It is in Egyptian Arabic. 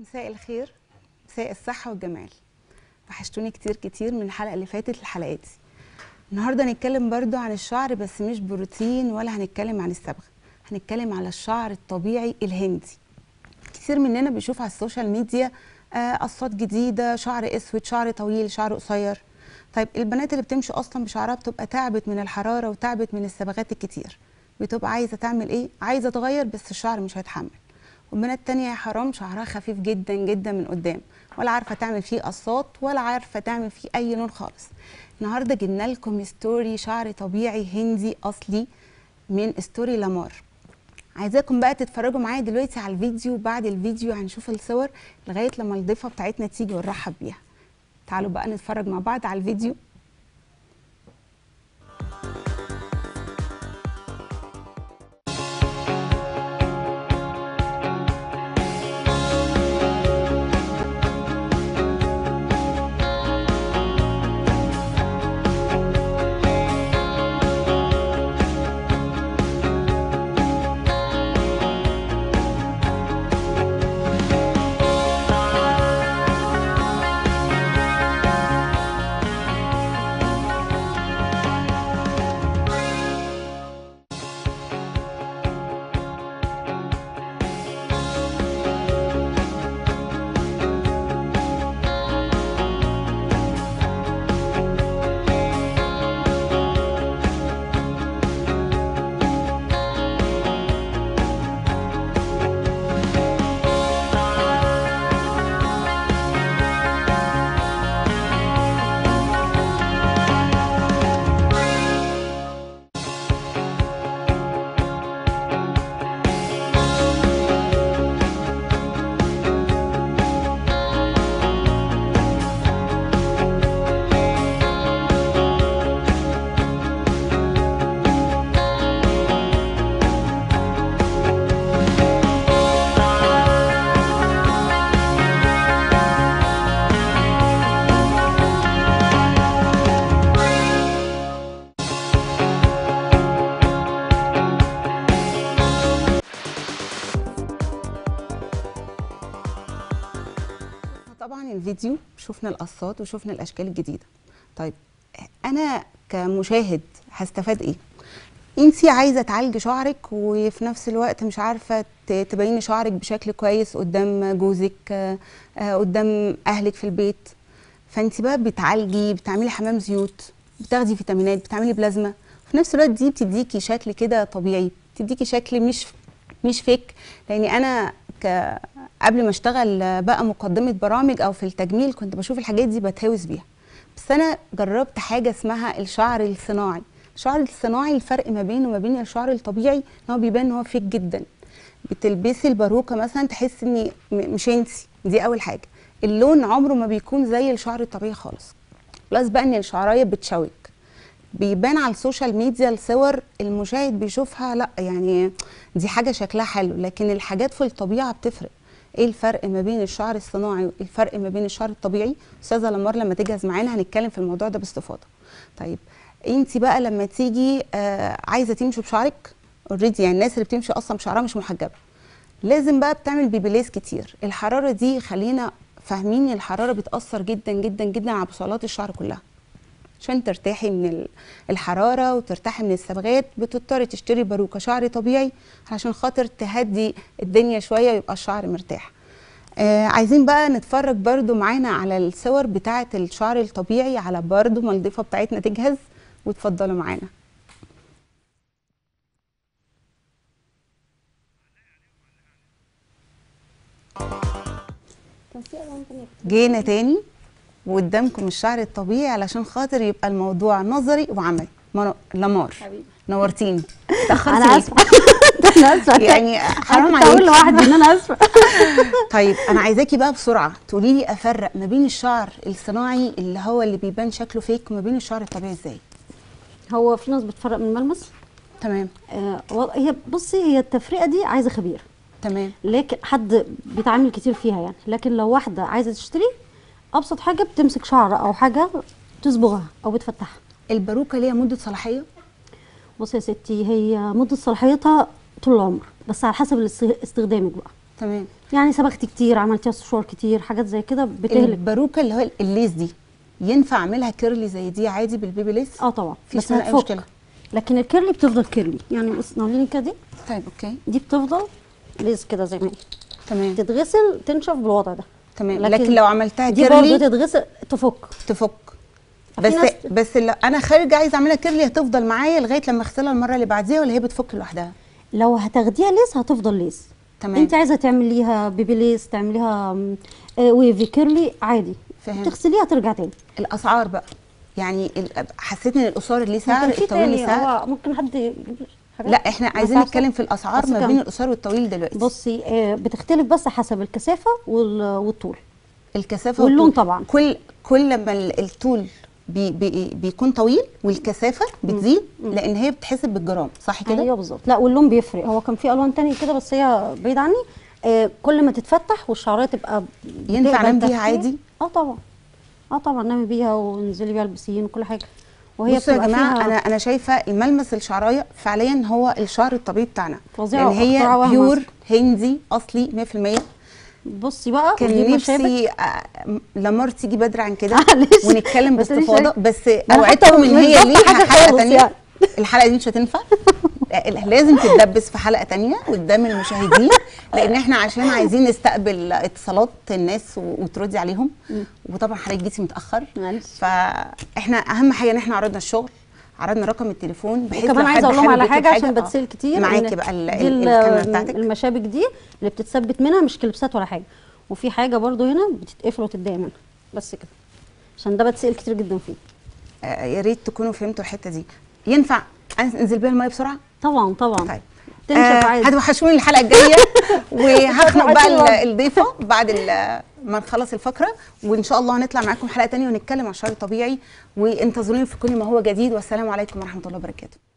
مساء الخير مساء الصحة والجمال وحشتوني كتير كتير من الحلقة اللي فاتت لحلقاتي النهاردة هنتكلم برضو عن الشعر بس مش بروتين ولا هنتكلم عن الصبغة هنتكلم على الشعر الطبيعي الهندي كتير مننا بيشوف على السوشيال ميديا آه، قصات جديدة شعر اسود شعر طويل شعر قصير طيب البنات اللي بتمشي اصلا بشعرها بتبقى تعبت من الحرارة وتعبت من الصبغات الكتير بتبقى عايزة تعمل ايه عايزة تغير بس الشعر مش هيتحمل وبنات تانية يا حرام شعرها خفيف جدا جدا من قدام ولا عارفة تعمل فيه قصات ولا عارفة تعمل فيه أي لون خالص النهاردة جبنا لكم ستوري شعر طبيعي هندي أصلي من ستوري لامار عايزاكم بقى تتفرجوا معايا دلوقتي على الفيديو بعد الفيديو هنشوف الصور لغاية لما الضيفة بتاعتنا تيجي ونرحب بيها تعالوا بقى نتفرج مع بعض على الفيديو طبعا الفيديو شفنا القصات وشفنا الاشكال الجديده طيب انا كمشاهد هستفاد ايه انت عايزه تعالجي شعرك وفي نفس الوقت مش عارفه ت- تبيني شعرك بشكل كويس قدام جوزك آه، آه، قدام اهلك في البيت فانت بقى بتعالجي بتعملي حمام زيوت بتاخدي فيتامينات بتعملي بلازما في نفس الوقت دي بتديكي شكل كده طبيعي بتديكي شكل مش مش فيك لاني انا ك قبل ما اشتغل بقى مقدمه برامج او في التجميل كنت بشوف الحاجات دي بتهوس بيها بس انا جربت حاجه اسمها الشعر الصناعي الشعر الصناعي الفرق ما بينه وما بين الشعر الطبيعي ان هو بيبان ان هو فيك جدا بتلبسي الباروكه مثلا تحسي اني م- مش انتي دي اول حاجه اللون عمره ما بيكون زي الشعر الطبيعي خالص بلس بقى ان الشعرايه بتشوك بيبان على السوشيال ميديا الصور المشاهد بيشوفها لا يعني دي حاجه شكلها حلو لكن الحاجات في الطبيعه بتفرق ايه الفرق ما بين الشعر الصناعي والفرق ما بين الشعر الطبيعي استاذه لمار لما تجهز معانا هنتكلم في الموضوع ده باستفاضه طيب انت بقى لما تيجي آه عايزه تمشي بشعرك اوريدي يعني الناس اللي بتمشي اصلا بشعرها مش محجبه لازم بقى بتعمل بيبيليز كتير الحراره دي خلينا فاهمين إن الحراره بتاثر جدا جدا جدا على بصيلات الشعر كلها عشان ترتاحي من ال- الحراره وترتاحي من الصبغات بتضطري تشتري باروكه شعر طبيعي عشان خاطر تهدي الدنيا شويه ويبقى الشعر مرتاح آه عايزين بقى نتفرج برضو معانا على الصور بتاعه الشعر الطبيعي على برضو ما الضيفه بتاعتنا تجهز وتفضلوا معانا جينا تاني وقدامكم الشعر الطبيعي علشان خاطر يبقى الموضوع نظري وعملي منو- لمار حبيبي. نورتيني اتاخرتي انا ليه؟ اسفه انا اسفه يعني حرام اقول عليكي لواحد ان انا اسفه طيب انا عايزاكي بقى بسرعه تقولي لي افرق ما بين الشعر الصناعي اللي هو اللي بيبان شكله فيك وما بين الشعر الطبيعي ازاي هو في ناس بتفرق من الملمس تمام آه و- هي بصي هي التفرقه دي عايزه خبير تمام لكن حد بيتعامل كتير فيها يعني لكن لو واحده عايزه تشتري ابسط حاجه بتمسك شعر او حاجه تصبغها او بتفتحها الباروكه ليها مده صلاحيه بصي يا ستي هي مده صلاحيتها طول العمر بس على حسب الاست- استخدامك بقى تمام يعني سبختي كتير عملتيها سشوار كتير حاجات زي كده بتهلك الباروكه اللي هو الليس دي ينفع اعملها كيرلي زي دي عادي بالبيبي ليس اه طبعا مفيش بس منها أي هتفك مشكلة. لكن الكيرلي بتفضل كيرلي يعني بص ناوليني كده دي طيب اوكي دي بتفضل ليز كده زي ما هي تمام تتغسل تنشف بالوضع ده تمام لكن, لو عملتها دي برضه كيرلي تتغسل تفك تفك في بس ناس- بس لو انا خارجه عايزه اعملها كيرلي هتفضل معايا لغايه لما اغسلها المره اللي بعديها ولا هي بتفك لوحدها لو هتاخديها ليس هتفضل ليس تمام. انت عايزه تعمليها بيبي ليس تعمليها م، آه، ويفي كيرلي عادي فهمت. تغسليها ترجع تاني الاسعار بقى يعني ال- حسيت ان القصار ليه سعر ممكن في الطويل ليه تاني سعر هو ممكن حد يجيب لي حاجات؟ لا احنا بس عايزين عارفة؟ نتكلم في الاسعار بس ما كم؟ بين القصار والطويل دلوقتي بصي آه، بتختلف بس حسب الكثافه وال- والطول الكثافه واللون والطول. طبعا. كل كل ما ال- الطول بي بي بيكون طويل والكثافه بتزيد لان هي بتحسب بالجرام صح كده ايوه بالظبط لا واللون بيفرق هو كان في الوان تانية كده بس هي بعيد عني آه كل ما تتفتح والشعريه تبقى ينفع بتقبل انام بيها تفكير. عادي؟ اه طبعا اه طبعا نامي بيها وانزلي بيها البسين وكل حاجه وهي بصوا يا بتبقى جماعه فيها انا انا شايفه الملمس الشعرايه فعليا هو الشعر الطبيعي بتاعنا فظيع لان هي واختراع وهم بيور أصلاً. هندي اصلي 100% بصي بقى كان ودي مشابك. نفسي آه، لمار تيجي بدري عن كده معلش. ونتكلم بس ليش باستفاضه هيك؟ بس أنا اوعدكم حتى ان مش هي ضابطة ليها حاجة حلقه خالص تانية يعني. الحلقه دي مش هتنفع لازم تتدبس في حلقه تانية قدام المشاهدين لان احنا عشان عايزين نستقبل اتصالات الناس و- وتردي عليهم وطبعا حضرتك جيتي متاخر معلش. فاحنا اهم حاجه ان احنا عرضنا الشغل عرضنا رقم التليفون بحيث وكمان لو عايزه حد اقول لهم حابب على يطلب حاجه عشان آه، بتسال كتير معاكي إن بقى ال- دي ال- ال- الكاميرا بتاعتك المشابك دي اللي بتتثبت منها مش كليبسات ولا حاجه وفي حاجه برضو هنا بتتقفل وتتضايق منها بس كده عشان ده بتسال كتير جدا فيه آه، يا ريت تكونوا فهمتوا الحته دي ينفع انزل بيها الميه بسرعه طبعا طبعا طيب تنشف آه عادي هتوحشوني الحلقه الجايه وهخنق بقى ال- الوضع. الضيفه بعد ال- ما نخلص الفقره وان شاء الله هنطلع معاكم حلقه تانية ونتكلم عن الشعر الطبيعي وانتظروني في كل ما هو جديد والسلام عليكم ورحمه الله وبركاته